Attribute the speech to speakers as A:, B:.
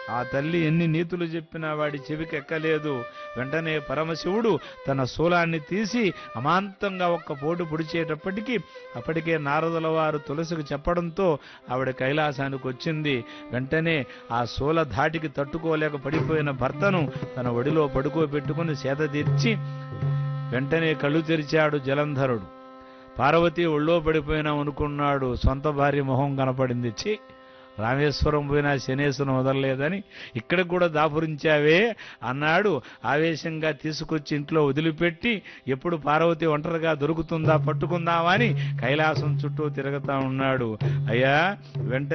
A: ఆ తల్లి ఎన్ని నీతులు చెప్పినా వాడి చెవికి ఎక్కలేదు వెంటనే పరమశివుడు తన శూలాన్ని తీసి అమాంతంగా ఒక్క పోటు పొడిచేటప్పటికీ అప్పటికే నారదుల వారు తులసికి చెప్పడంతో ఆవిడ కైలాసానికి వచ్చింది వెంటనే ఆ శూల ధాటికి తట్టుకోలేక పడిపోయిన భర్తను తన ఒడిలో పడుకోబెట్టుకుని సేద తీర్చి వెంటనే కళ్ళు తెరిచాడు జలంధరుడు పార్వతి ఒళ్ళో పడిపోయినాం అనుకున్నాడు సొంత భార్య మొహం కనపడింది ఛీ రామేశ్వరం పోయినా శనేశ్వరం వదలలేదని ఇక్కడ కూడా దాపురించావే అన్నాడు ఆవేశంగా తీసుకొచ్చి ఇంట్లో వదిలిపెట్టి ఎప్పుడు పార్వతి ఒంటరిగా దొరుకుతుందా పట్టుకుందామని కైలాసం చుట్టూ తిరుగుతా ఉన్నాడు అయ్యా వెంటనే